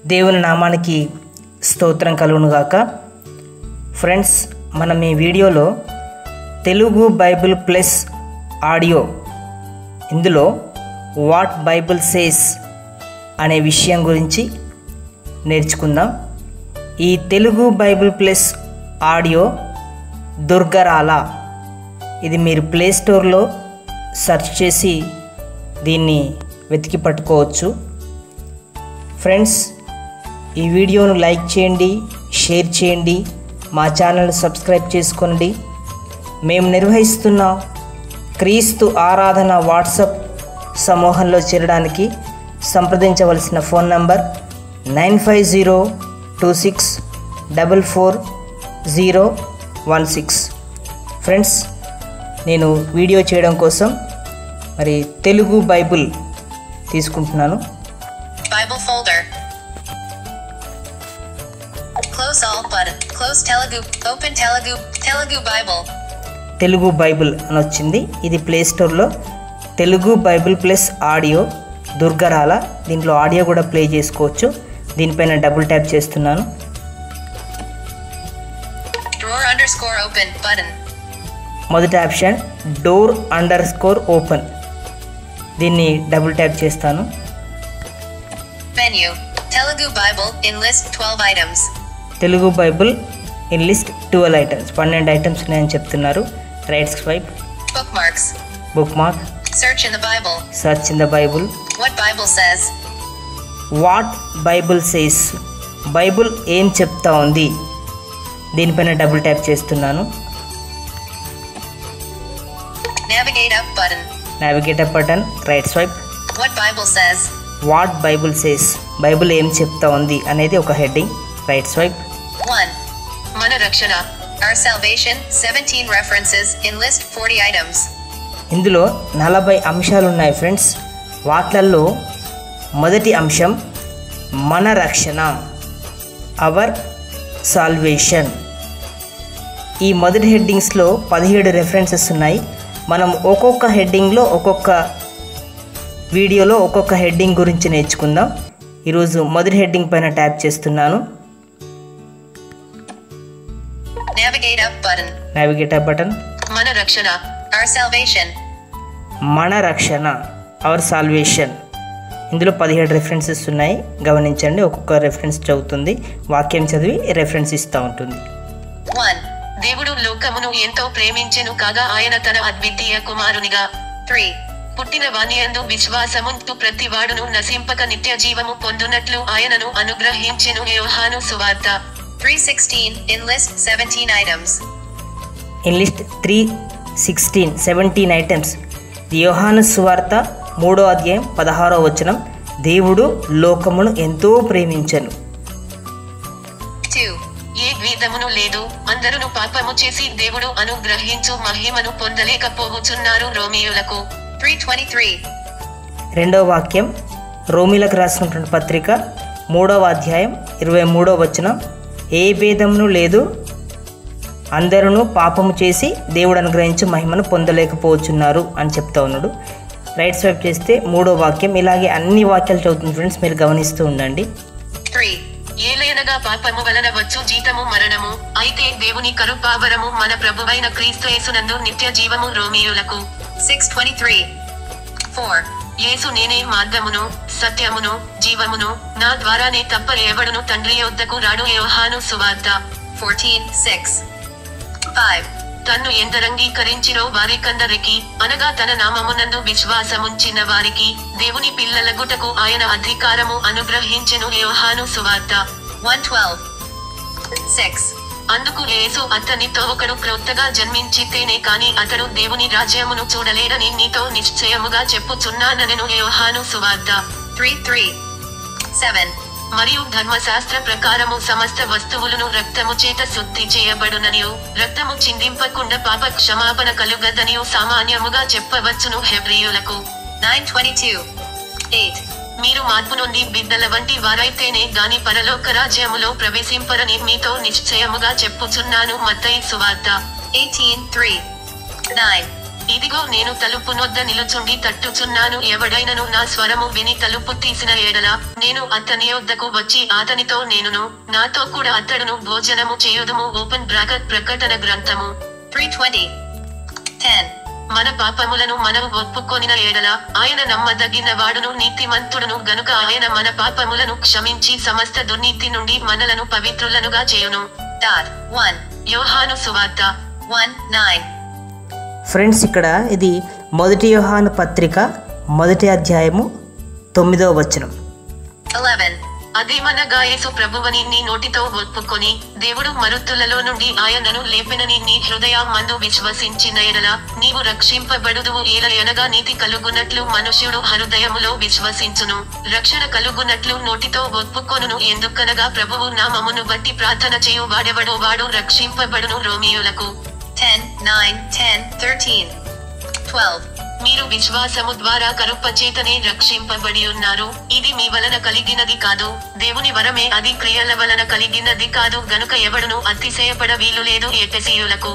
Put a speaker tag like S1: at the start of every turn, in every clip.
S1: దేవుని నామానికి స్తోత్రం కలుగునుగాక ఫ్రెండ్స్ మనం ఈ వీడియోలో తెలుగు బైబిల్ ప్లస్ ఆడియో ఇందులో వాట్ బైబిల్ సేస్ అనే విషయం గురించి నేర్చుకుందాం ఈ తెలుగు బైబిల్ ప్లస్ ఆడియో దుర్గరాల ఇది మీరు ప్లే స్టోర్లో సెర్చ్ చేసి దీన్ని వెతికి పట్టుకోవచ్చు ఫ్రెండ్స్ ఈ వీడియోను లైక్ చేయండి షేర్ చేయండి మా ఛానల్ సబ్స్క్రైబ్ చేసుకోండి మేము నిర్వహిస్తున్న క్రీస్తు ఆరాధన వాట్సాప్ సమూహంలో చేరడానికి సంప్రదించవలసిన phone number nine five zero two six double four zero one six friends నేను వీడియో చేయడం కోసం మరి తెలుగు బైబుల్ తీసుకుంటున్నాను
S2: Bible folder. Close all button. Close Telugu. Open Telugu. Telugu Bible.
S1: Telugu Bible అని వచ్చింది ఇది ప్లే స్టోర్లో తెలుగు బైబిల్ ప్లస్ ఆడియో దుర్గరాల దీంట్లో ఆడియో కూడా ప్లే చేసుకోవచ్చు దీనిపైన డబుల్ ట్యాప్ చేస్తున్నాను
S2: Drawer underscore open button.
S1: మొదటి option drawer underscore open దీన్ని డబుల్ ట్యాప్ చేస్తాను
S2: Menu. Telugu Bible in list 12 items.
S1: Telugu Bible in list twelve items పన్నెండు ఐటమ్స్ ఉన్నాయని చెప్తున్నారు right swipe
S2: Bookmarks.
S1: Bookmark
S2: Search in the Bible.
S1: Search in the Bible
S2: What Bible says.
S1: What Bible says Bible ఏం చెప్తా ఉంది దీనిపైన double tap చేస్తున్నాను
S2: Navigate up button.
S1: Navigator button right swipe
S2: What Bible says.
S1: What Bible says Bible ఏం చెప్తా ఉంది అనేది ఒక heading right swipe
S2: 1. Mana Rakshana. Our salvation. 17 references in list 40 items.
S1: ఇందులో నలభై అంశాలు ఉన్నాయి ఫ్రెండ్స్ వాట్లల్లో మొదటి అంశం మన రక్షణ అవర్ సాల్వేషన్ ఈ మొదటి హెడ్డింగ్స్లో పదిహేడు రెఫరెన్సెస్ ఉన్నాయి మనం ఒక్కొక్క హెడ్డింగ్లో ఒక్కొక్క వీడియోలో ఒక్కొక్క హెడ్డింగ్ గురించి నేర్చుకుందాం ఈరోజు మొదటి హెడ్డింగ్ పైన ట్యాప్ చేస్తున్నాను
S2: Navigate up button.
S1: Navigator button
S2: Mana Rakshana. Our salvation.
S1: మన రక్షణ అవర్ సాల్వేషన్ ఇందులో పదిహేడు రెఫరెన్సెస్ ఉన్నాయి గమనించండి ఒక్కొక్క రెఫరెన్స్ చదువుతుంది వాక్యం చదివి రెఫరెన్స్ ఇస్తూ ఉంటుంది
S2: 1. దేవుడు లోకమును ఎంతో ప్రేమించెను కాగా ఆయన తన అద్వితీయ కుమారునిగా 3. పుట్టిన వానియందు విశ్వాసముంతు ప్రతివాడును నశింపక నిత్య జీవము పొందునట్లు ఆయనను అనుగ్రహించెను యోహాను సువార్త 316 in list 17 items.
S1: In list three sixteen seventeen items యోహాను సువార్త మూడో అధ్యాయం పదహారో వచనం దేవుడు లోకమును ఎంతో ప్రేమించను
S2: 2. ఏ విధమును లేదు అందరును పాపము చేసి దేవుడు అనుగ్రహించు మహిమను పొందలేకపోవచ్చున్నారు రోమియోలకు 323.
S1: రెండో వాక్యం రోమిలకు రాసినటువంటి పత్రిక మూడవ అధ్యాయం ఇరవై మూడవ వచనం ఏ భేదమును లేదు అందరూ పాపము చేసి దేవుడు అనుగ్రహించి మహిమను పొందలేకపోవచ్చున్నారు అని చెప్తా ఉన్నాడు రైట్ స్వైప్ చేస్తే మూడో వాక్యం ఇలాగే అన్ని వాక్యాలు చదువుతుంది ఫ్రెండ్స్ మీరు గమనిస్తూ ఉండండి
S2: 3. ఏలైనగా పాపము వలన వచ్చు జీతము మరణము అయితే దేవుని కరుపావరము మన ప్రభువైన క్రీస్తు యేసునందు నిత్య జీవము రోమియోలకు 623 4. యేసు నేనే మార్గమును సత్యమును జీవమును నా ద్వారానే తప్ప ఎవడును తండ్రి యొద్దకు రాడు యోహాను సువార్త 14 6 5. తన్ను ఎందరంగీకరించిరో వారికందరికి అనగా తన నామమునందు విశ్వాసముంచిన వారికి దేవుని పిల్లలగుటకు ఆయన అధికారము అనుగ్రహించెను యోహాను సువార్త 112 6 అందుకు యేసు అతనితో ఒకడు క్రొత్తగా జన్మించితేనే కాని అతడు దేవుని రాజ్యమును చూడలేడని నీతో నిశ్చయముగా చెప్పుచున్నాననెను యోహాను సువార్త 33 7 మరియు ధర్మశాస్త్ర ప్రకారము సమస్త వస్తువులను రక్తము చేత శుద్ధి చేయబడుననియు రక్తము చిందింపకుండా పాప క్షమాపణ కలుగదనియు సామాన్యముగా చెప్పవచ్చును హెబ్రియులకు 922 8 మీరు మార్పు నుండి బిడ్డల వంటి వారైతేనే గాని పరలోక రాజ్యములో ప్రవేశింపరని మీతో నిశ్చయముగా చెప్పుచున్నాను మత్తయి సువార్త 18 3 9 ఇదిగో నేను తలుపు నొద్ద నిలుచుండి తట్టుచున్నాను ఎవడైనను నా స్వరము విని తలుపు తీసిన ఎడల నేను అతని యొద్దకు వచ్చి అతనితో నేనును నాతో కూడా అతడును భోజనము చేయుదుము ఓపెన్ బ్రాకెట్ ప్రకటన గ్రంథము త్రీ ట్వంటీ టెన్ మన పాపములను మనము ఒప్పుకొనిన ఎడల ఆయన నమ్మదగిన వాడును నీతిమంతుడును గనుక ఆయన మన పాపములను క్షమించి సమస్త దుర్నీతి నుండి మనలను పవిత్రులనుగా చేయును డాట్ వన్ యోహాను సువార్త వన్ నైన్
S1: ఫ్రెండ్స్ ఇక్కడ ఇది మొదటి యోహాను పత్రిక మొదటి అధ్యాయము తొమ్మిదవ వచనం
S2: 11 అదేమనగా యేసు ప్రభువని నీ నోటితో ఒప్పుకొని దేవుడు మరుతులలో నుండి ఆయనను లేపినని నీ హృదయమందు విశ్వసించిన ఎడల నీవు రక్షింపబడుదువు ఏల ఎనగా నీతి కలుగునట్లు మనుష్యుడు హృదయములో విశ్వసించును రక్షణ కలుగునట్లు నోటితో ఒప్పుకొనును ఎందుకనగా ప్రభువు నామమును బట్టి ప్రార్థన చేయు వాడెవడో వాడు రక్షింపబడును రోమియులకు 10 9 10 13 12 మీరు విశ్వాసము ద్వారా కరుప్ప చేతనే రక్షింపబడి ఉన్నారు ఇది మీ వలన కలిగినది కాదు దేవుని వరమే అది క్రియల వలన కలిగినది కాదు గనుక ఎవడును అతిశయపడ వీలు లేదు ఎటసీయులకు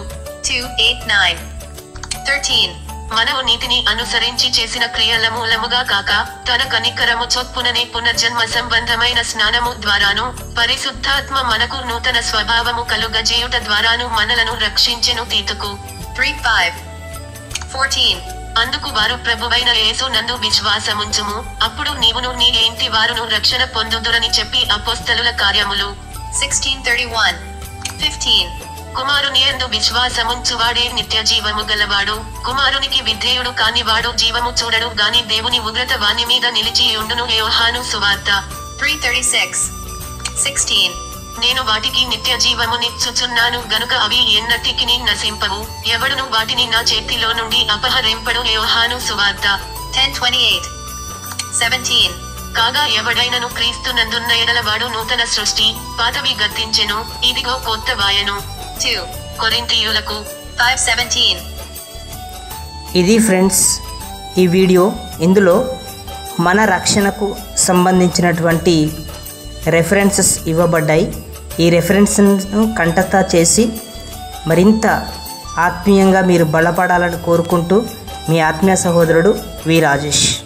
S2: మనము నీతిని అనుసరించి చేసిన క్రియల మూలముగా కాక తన కనికరము చొప్పుననే పునర్జన్మ సంబంధమైన స్నానము ద్వారాను పరిశుద్ధాత్మ మనకు నూతన స్వభావము కలుగజేయుట ద్వారాను మనలను రక్షించెను తీతుకు త్రీ ఫైవ్ ఫోర్టీన్ అందుకు వారు ప్రభువైన యేసు నందు విశ్వాసముంచుము అప్పుడు నీవును నీ ఇంటి వారును రక్షణ పొందుదురని చెప్పి అపోస్తలుల కార్యములు సిక్స్టీన్ థర్టీ వన్ ఫిఫ్టీన్ కుమారుని యందు విశ్వాసముంచువాడే నిత్య జీవము గలవాడు కుమారునికి విధేయుడు కానివాడు జీవము చూడడు గాని దేవుని ఉగ్రత వాని మీద నిలిచి ఉండును యోహాను సువార్త త్రీ థర్టీ సిక్స్ సిక్స్టీన్ నేను వాటికి నిత్య జీవమునిచ్చుచున్నాను గనుక అవి ఎన్నటికి నశింపవు ఎవడును వాటిని నా చేతిలో నుండి అపహరింపడు యోహాను సువార్త టెన్ ట్వంటీ ఎయిట్ సెవెంటీన్ కాగా ఎవడైనను క్రీస్తునందున్న ఎడల వాడు నూతన సృష్టి పాతవి గతించెను ఇదిగో కొత్త వాయను టూ కొరింతీయులకు ఫైవ్ సెవెంటీన్
S1: ఇది ఫ్రెండ్స్ ఈ వీడియో ఇందులో మన రక్షణకు సంబంధించినటువంటి రెఫరెన్సెస్ ఇవ్వబడ్డాయి ఈ రెఫరెన్స్ను కంటతా చేసి మరింత ఆత్మీయంగా మీరు బలపడాలని కోరుకుంటూ మీ ఆత్మీయ సహోదరుడు వి రాజేష్